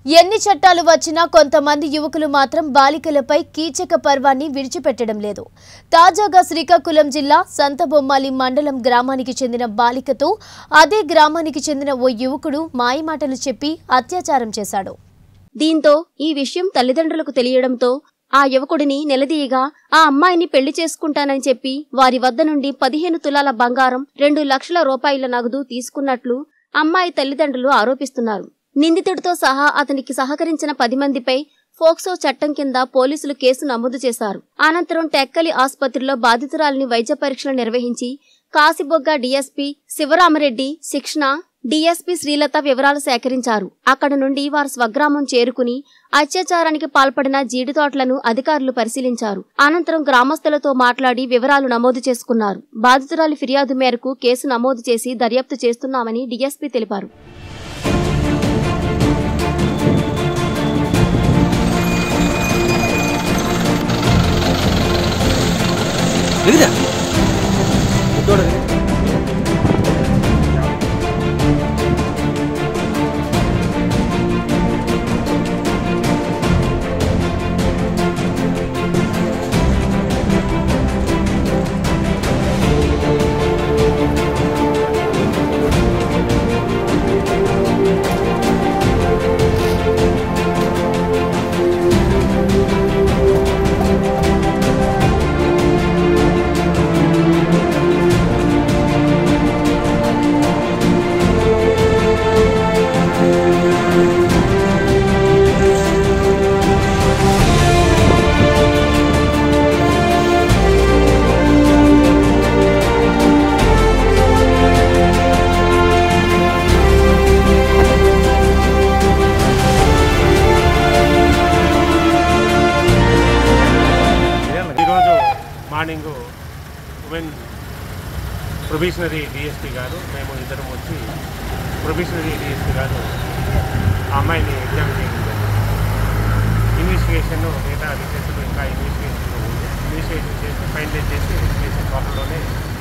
ఎన్ని చట్టాలు వచ్చినా కొంతమంది యువకులు మాత్రం బాలికలపై కీచక పర్వాన్ని విడిచిపెట్టడం లేదు తాజాగా శ్రీకాకుళం జిల్లా సంతబొమ్మాలి మండలం గ్రామానికి చెందిన బాలికతో అదే గ్రామానికి చెందిన ఓ యువకుడు మాయమాటలు చెప్పి అత్యాచారం చేశాడు దీంతో ఈ విషయం తల్లిదండ్రులకు తెలియడంతో ఆ యువకుడిని నిలదీయగా ఆ అమ్మాయిని పెళ్లి చేసుకుంటానని చెప్పి వారి వద్ద నుండి పదిహేను తులాల బంగారం రెండు లక్షల రూపాయల నగదు తీసుకున్నట్లు అమ్మాయి తల్లిదండ్రులు ఆరోపిస్తున్నారు నిందితుడితో సహా అతనికి సహకరించిన పది మందిపై ఫోక్సో చట్టం కింద పోలీసులు కేసు నమోదు చేశారు అనంతరం టెక్కలి ఆసుపత్రిలో బాధితురాలిని వైద్య పరీక్షలు నిర్వహించి కాసిబొగ్గ డీఎస్పీ శివరామరెడ్డి శిక్షణ డీఎస్పీ శ్రీలత వివరాలు సేకరించారు అక్కడ నుండి వారు స్వగ్రామం చేరుకుని అత్యాచారానికి పాల్పడిన జీడితోటలను అధికారులు పరిశీలించారు అనంతరం గ్రామస్తులతో మాట్లాడి వివరాలు నమోదు చేసుకున్నారు బాధితురాలి ఫిర్యాదు మేరకు కేసు నమోదు చేసి దర్యాప్తు చేస్తున్నామని డీఎస్పీ తెలిపారు இருக்குதா இதோட ఈరోజు మార్నింగ్ ఉమెన్ ప్రొబిషనరీ డిఎస్పీ గారు మేము ఇద్దరం వచ్చి ప్రొబిషనరీ డిఎస్పీ గారు ఆ అమ్మాయిని ఎగ్జామ్ చేయడం జరిగింది ఇన్వెస్టిగేషన్ మిగతా రీసెర్చ్లో ఇంకా ఇన్వెస్టిగేషన్ ఉంది ఇన్వెస్టిగేషన్ చేసి ఫైనలైజ్ చేసి ఇన్వెస్టిగేషన్ త్వరలోనే